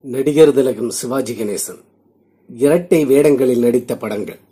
நடிகர் திலகம் சிவாஜி கணேசன் இரட்டை வேடங்களில் நடித்த படங்கள்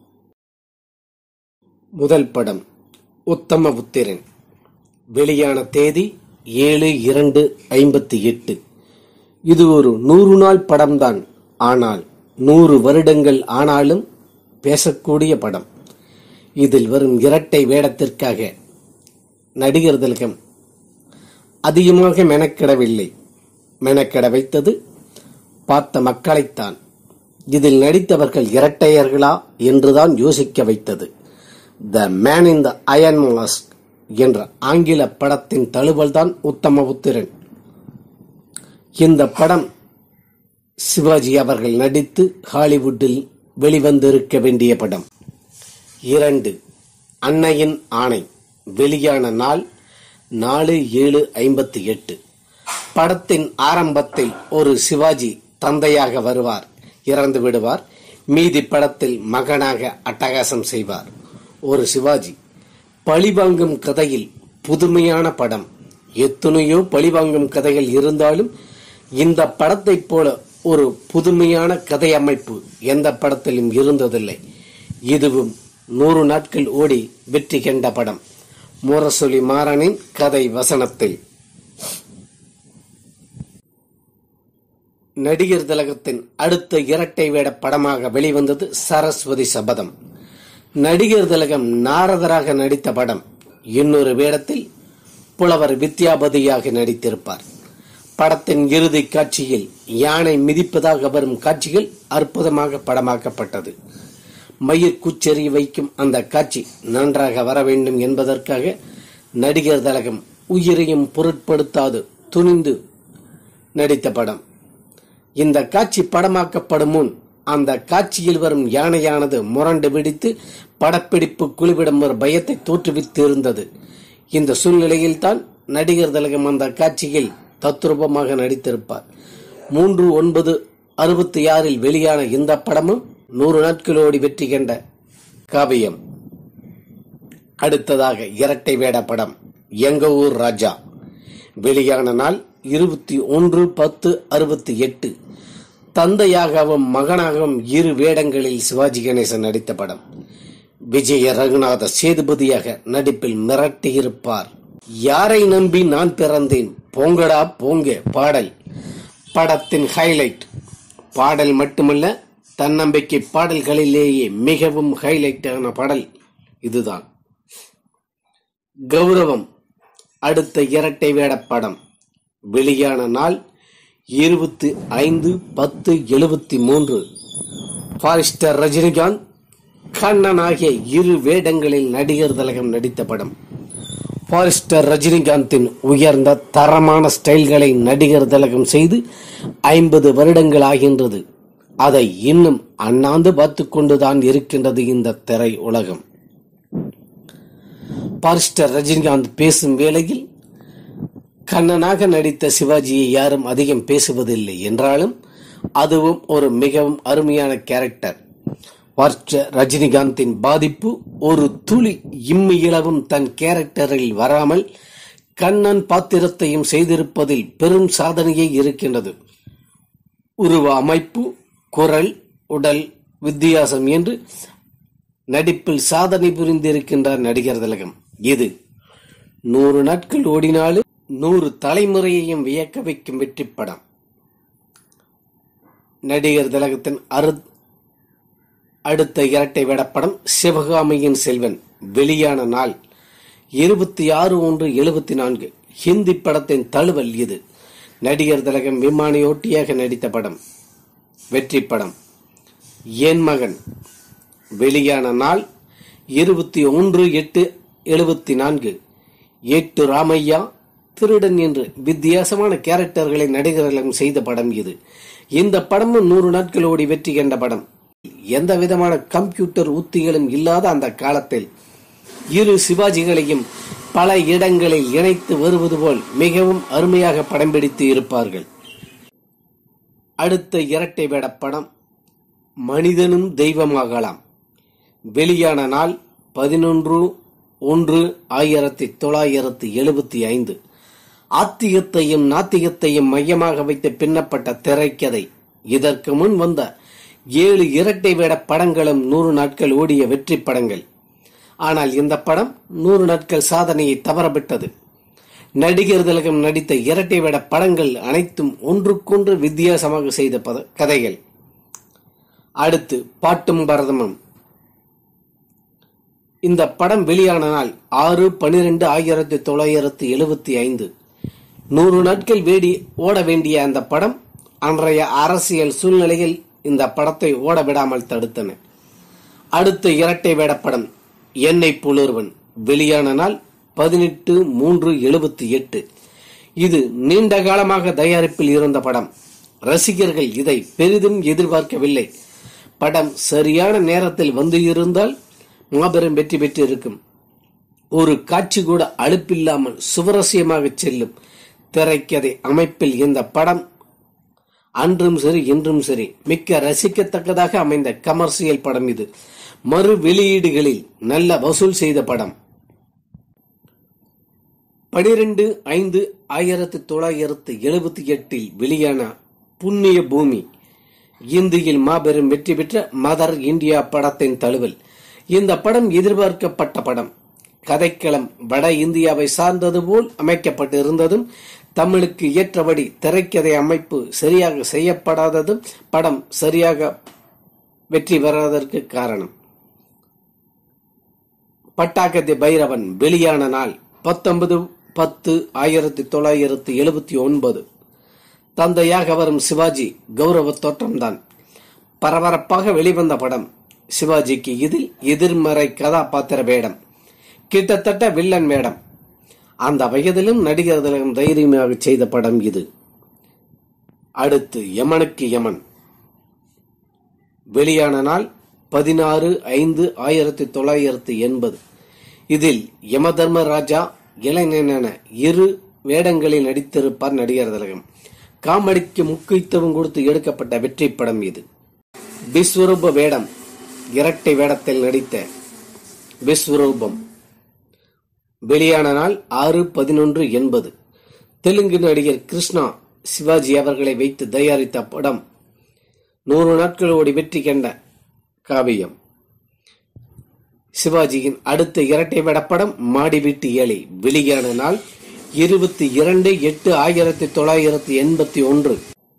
முதல் படம் உத்தம புத்திரன் வெளியான தேதி ஏழு இரண்டு ஐம்பத்தி எட்டு இது ஒரு நூறு நாள் படம்தான் ஆனால் நூறு வருடங்கள் ஆனாலும் பேசக்கூடிய படம் இதில் வரும் இரட்டை வேடத்திற்காக நடிகர் திலகம் அதிகமாக மெனக்கிடவில்லை மெனக்கிட வைத்தது பார்த்த மக்களைத்தான் இதில் நடித்தவர்கள் இரட்டையர்களா என்றுதான் யோசிக்க வைத்தது the man in the iron mask என்ற ஆங்கில படத்தின் தழுவல்தான் உத்தம புத்திரன் இந்த படம் சிவாஜி அவர்கள் நடித்து ஹாலிவுட்டில் வெளிவந்திருக்க வேண்டிய படம் இரண்டு அன்னையின் ஆணை வெளியான நாள் நாலு ஏழு ஐம்பத்தி எட்டு படத்தின் ஆரம்பத்தில் ஒரு சிவாஜி தந்தையாக வருவார் இறந்து விடுவார் மீதி படத்தில் மகனாக அட்டகாசம் செய்வார் ஒரு சிவாஜி பழிவாங்கும் கதையில் புதுமையான படம் எத்தனையோ பழிவாங்கும் கதைகள் இருந்தாலும் இந்த படத்தைப் போல ஒரு புதுமையான கதை அமைப்பு எந்த படத்திலும் இருந்ததில்லை இதுவும் நூறு நாட்கள் ஓடி வெற்றி கண்ட படம் முரசொலி மாறனின் கதை வசனத்தில் நடிகர் திலகத்தின் அடுத்த இரட்டை வேட படமாக வெளிவந்தது சரஸ்வதி சபதம் நடிகர் திலகம் நாரதராக நடித்த படம் இன்னொரு வேடத்தில் புலவர் வித்யாபதியாக நடித்திருப்பார் படத்தின் இறுதி காட்சியில் யானை மிதிப்பதாக வரும் காட்சிகள் அற்புதமாக படமாக்கப்பட்டது மயிர் குச்செறி வைக்கும் அந்த காட்சி நன்றாக வர வேண்டும் என்பதற்காக நடிகர் திலகம் உயிரையும் பொருட்படுத்தாது துணிந்து நடித்த படம் இந்த காட்சி படமாக்கப்படும் முன் அந்த காட்சியில் வரும் யானையானது முரண்டு வெடித்து படப்பிடிப்பு குழுவிடம் ஒரு பயத்தை தோற்றுவித்து இருந்தது இந்த சூழ்நிலையில்தான் நடிகர் திலகம் அந்த காட்சியில் தத்ரூபமாக நடித்திருப்பார் மூன்று ஒன்பது அறுபத்தி ஆறில் வெளியான இந்த படமும் நூறு நாட்களோடி வெற்றி கண்ட காவியம் அடுத்ததாக இரட்டை வேட படம் எங்க ஊர் ராஜா வெளியான நாள் இருபத்தி ஒன்று பத்து அறுபத்தி எட்டு தந்தையாகவும் மகனாகவும் இரு வேடங்களில் சிவாஜி கணேசன் நடித்த படம் விஜய ரகுநாத சேதுபதியாக நடிப்பில் மிரட்டியிருப்பார் யாரை நம்பி நான் பிறந்தேன் போங்கடா போங்க பாடல் படத்தின் ஹைலைட் பாடல் மட்டுமல்ல தன்னம்பிக்கை பாடல்களிலேயே மிகவும் ஹைலைட்டான பாடல் இதுதான் கௌரவம் அடுத்த இரட்டை வேட படம் வெளியான நாள் இருபத்தி ஐந்து பத்து எழுபத்தி மூன்று பாரிஸ்டர் ரஜினிகாந்த் கண்ணன் ஆகிய இரு வேடங்களில் நடிகர் திலகம் நடித்த படம் பாரிஸ்டர் ரஜினிகாந்தின் உயர்ந்த தரமான ஸ்டைல்களை நடிகர் திலகம் செய்து ஐம்பது வருடங்கள் ஆகின்றது அதை இன்னும் அண்ணாந்து பார்த்து கொண்டுதான் இருக்கின்றது இந்த திரை உலகம் பாரிஸ்டர் ரஜினிகாந்த் பேசும் வேளையில் கண்ணனாக நடித்த சிவாஜியை யாரும் அதிகம் பேசுவதில்லை என்றாலும் அதுவும் ஒரு மிகவும் அருமையான கேரக்டர் பார்த்த ரஜினிகாந்தின் பாதிப்பு ஒரு துளி இம்மி இளவும் தன் கேரக்டரில் வராமல் கண்ணன் பாத்திரத்தையும் செய்திருப்பதில் பெரும் சாதனையே இருக்கின்றது உருவ அமைப்பு குரல் உடல் வித்தியாசம் என்று நடிப்பில் சாதனை புரிந்திருக்கின்றார் நடிகர் திலகம் இது நூறு நாட்கள் ஓடினாலும் நூறு தலைமுறையையும் வியக்க வைக்கும் வெற்றி படம் நடிகர் திலகத்தின் அரு அடுத்த இரட்டை வேடப்படம் சிவகாமியின் செல்வன் வெளியான நாள் இருபத்தி ஆறு ஒன்று எழுபத்தி நான்கு ஹிந்தி படத்தின் தழுவல் இது நடிகர் திலகம் விமானியோட்டியாக நடித்த படம் வெற்றி படம் ஏன் மகன் வெளியான நாள் இருபத்தி ஒன்று எட்டு எழுபத்தி நான்கு எட்டு ராமையா திருடன் என்று வித்தியாசமான கேரக்டர்களை நடிகர்களும் செய்த படம் இது இந்த படமும் நூறு நாட்கள் ஓடி வெற்றி கண்ட படம் எந்த விதமான கம்ப்யூட்டர் உத்திகளும் இல்லாத அந்த காலத்தில் இரு சிவாஜிகளையும் பல இடங்களில் இணைத்து வருவது போல் மிகவும் அருமையாக படம் பிடித்து இருப்பார்கள் அடுத்த இரட்டை வேட படம் மனிதனும் தெய்வமாகலாம் வெளியான நாள் பதினொன்று ஒன்று ஆயிரத்தி தொள்ளாயிரத்தி எழுபத்தி ஐந்து ஆத்திகத்தையும் நாத்திகத்தையும் மையமாக வைத்து பின்னப்பட்ட திரைக்கதை இதற்கு முன் வந்த ஏழு இரட்டை வேட படங்களும் நூறு நாட்கள் ஓடிய வெற்றி படங்கள் ஆனால் இந்த படம் நூறு நாட்கள் சாதனையை தவறவிட்டது நடிகர் திலகம் நடித்த இரட்டை வேட படங்கள் அனைத்தும் ஒன்றுக்கொன்று வித்தியாசமாக செய்த பத கதைகள் அடுத்து பாட்டும் பரதமும் இந்த படம் வெளியான நாள் ஆறு பனிரெண்டு ஆயிரத்தி தொள்ளாயிரத்தி எழுபத்தி ஐந்து நூறு நாட்கள் வேடி ஓட வேண்டிய அந்த படம் அன்றைய அரசியல் சூழ்நிலையில் இந்த படத்தை ஓட விடாமல் தடுத்தன அடுத்த இரட்டை வேட படம் என்னை புலர்வன் வெளியான நாள் பதினெட்டு மூன்று எழுபத்தி எட்டு இது நீண்ட காலமாக தயாரிப்பில் இருந்த படம் ரசிகர்கள் இதை பெரிதும் எதிர்பார்க்கவில்லை படம் சரியான நேரத்தில் வந்து இருந்தால் மாபெரும் வெற்றி பெற்று இருக்கும் ஒரு காட்சி கூட அலுப்பில்லாமல் சுவரசியமாக செல்லும் திரைக்கதை அமைப்பில் இந்த படம் அன்றும் சரி இன்றும் சரி மிக்க ரசிக்கத்தக்கதாக அமைந்த கமர்சியல் படம் இது மறு வெளியீடுகளில் நல்ல வசூல் செய்த படம் பனிரெண்டு ஐந்து ஆயிரத்தி தொள்ளாயிரத்து எழுபத்தி எட்டில் வெளியான புண்ணிய பூமி இந்தியில் மாபெரும் வெற்றி பெற்ற மதர் இந்தியா படத்தின் தழுவல் இந்த படம் எதிர்பார்க்கப்பட்ட படம் கதைக்களம் வட இந்தியாவை சார்ந்தது போல் அமைக்கப்பட்டிருந்ததும் தமிழுக்கு ஏற்றபடி திரைக்கதை அமைப்பு சரியாக செய்யப்படாததும் படம் சரியாக வெற்றி பெறாததற்கு காரணம் பட்டாக்கத்தி பைரவன் வெளியான நாள் பத்தொன்பது பத்து ஆயிரத்தி தொள்ளாயிரத்தி எழுபத்தி ஒன்பது தந்தையாக வரும் சிவாஜி கௌரவ தோற்றம்தான் பரபரப்பாக வெளிவந்த படம் சிவாஜிக்கு இதில் எதிர்மறை கதாபாத்திர வேடம் கிட்டத்தட்ட வில்லன் வேடம் அந்த வயதிலும் நடிகர் திலகம் தைரியமாக செய்த படம் இது அடுத்து யமனுக்கு யமன் வெளியான நாள் பதினாறு ஐந்து ஆயிரத்தி தொள்ளாயிரத்தி எண்பது இதில் யமதர்மராஜா இளைஞனான இரு வேடங்களில் நடித்திருப்பார் நடிகர் திலகம் காமெடிக்கு முக்கியத்துவம் கொடுத்து எடுக்கப்பட்ட வெற்றி படம் இது விஸ்வரூப வேடம் இரட்டை வேடத்தில் நடித்த விஸ்வரூபம் வெளியான நாள் ஆறு பதினொன்று எண்பது தெலுங்கு நடிகர் கிருஷ்ணா சிவாஜி அவர்களை வைத்து தயாரித்த படம் நூறு நாட்களோடு வெற்றி கண்ட காவியம் சிவாஜியின் அடுத்த இரட்டை வேடப்படம் மாடி வீட்டு ஏழை வெளியான நாள் இருபத்தி இரண்டு எட்டு ஆயிரத்தி தொள்ளாயிரத்தி எண்பத்தி ஒன்று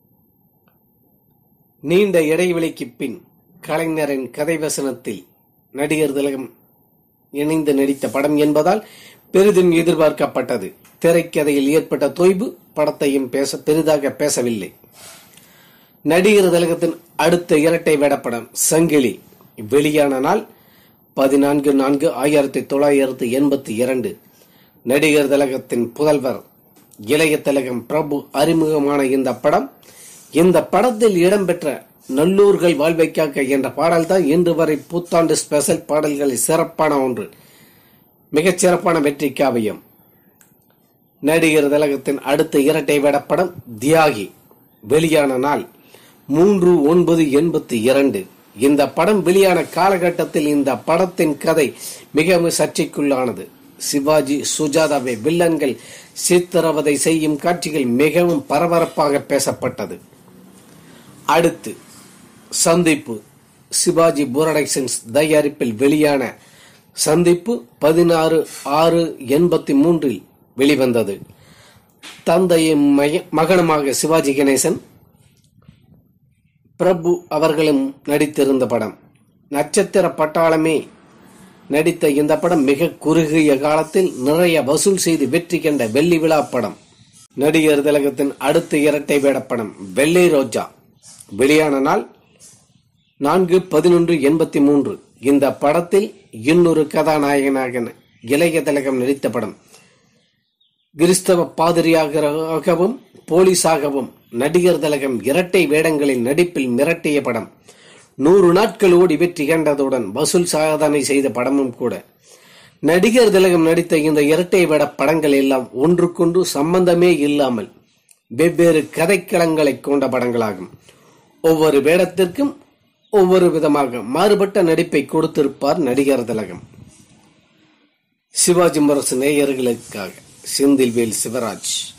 நீண்ட இடைவெளிக்கு பின் கலைஞரின் கதை வசனத்தில் நடிகர் திலகம் இணைந்து நடித்த படம் என்பதால் பெரிதும் எதிர்பார்க்கப்பட்டது திரைக்கதையில் ஏற்பட்ட தொய்வு படத்தையும் பேச பெரிதாக பேசவில்லை நடிகர் திலகத்தின் அடுத்த இரட்டை வேடப்படம் சங்கிலி வெளியான நாள் பதினான்கு நான்கு ஆயிரத்தி தொள்ளாயிரத்தி எண்பத்தி இரண்டு நடிகர் திலகத்தின் புதல்வர் இளைய திலகம் பிரபு அறிமுகமான இந்த படம் இந்த படத்தில் இடம்பெற்ற நல்லூர்கள் வாழ்வை காக்க என்ற பாடல்தான் இன்று வரை புத்தாண்டு ஸ்பெஷல் பாடல்களில் சிறப்பான ஒன்று மிகச் சிறப்பான வெற்றி காவியம் நடிகர் திலகத்தின் அடுத்த இரட்டை வேடப்படம் தியாகி வெளியான நாள் மூன்று ஒன்பது எண்பத்தி இரண்டு இந்த படம் வெளியான காலகட்டத்தில் இந்த படத்தின் கதை மிகவும் சர்ச்சைக்குள்ளானது சிவாஜி சுஜாதாவை வில்லன்கள் சித்திரவதை செய்யும் காட்சிகள் மிகவும் பரபரப்பாக பேசப்பட்டது அடுத்து சந்திப்பு சிவாஜி புரடக்ஷன்ஸ் தயாரிப்பில் வெளியான சந்திப்பு பதினாறு ஆறு எண்பத்தி மூன்றில் வெளிவந்தது தந்தையும் மக- மகனுமாக சிவாஜி கணேசன் பிரபு அவர்களும் நடித்திருந்த படம் நட்சத்திர பட்டாளமே நடித்த இந்த படம் மிக குறுகிய காலத்தில் நிறைய வசூல் செய்து வெற்றி கண்ட வெள்ளி விழா படம் நடிகர் திலகத்தின் அடுத்த இரட்டை வேடப்படம் வெள்ளை ரோஜா வெளியான நாள் நான்கு பதினொன்று எண்பத்தி மூன்று இந்த படத்தில் இன்னொரு கதாநாயகனாக இளைய திலகம் நடித்த படம் கிறிஸ்தவ பாதிரியாகவும் போலீஸாகவும் நடிகர் திலகம் இரட்டை வேடங்களில் நடிப்பில் மிரட்டிய படம் நூறு நாட்கள் ஓடி வெற்றி கண்டதுடன் வசூல் சாதனை செய்த படமும் கூட நடிகர் திலகம் நடித்த இந்த இரட்டை வேட படங்கள் எல்லாம் ஒன்றுக்கொன்று சம்பந்தமே இல்லாமல் வெவ்வேறு கதைக்களங்களை கொண்ட படங்களாகும் ஒவ்வொரு வேடத்திற்கும் ஒவ்வொரு விதமாக மாறுபட்ட நடிப்பை கொடுத்திருப்பார் நடிகர் திலகம் சிவாஜி முரசு நேயர்களுக்காக செந்தில்வேல் சிவராஜ்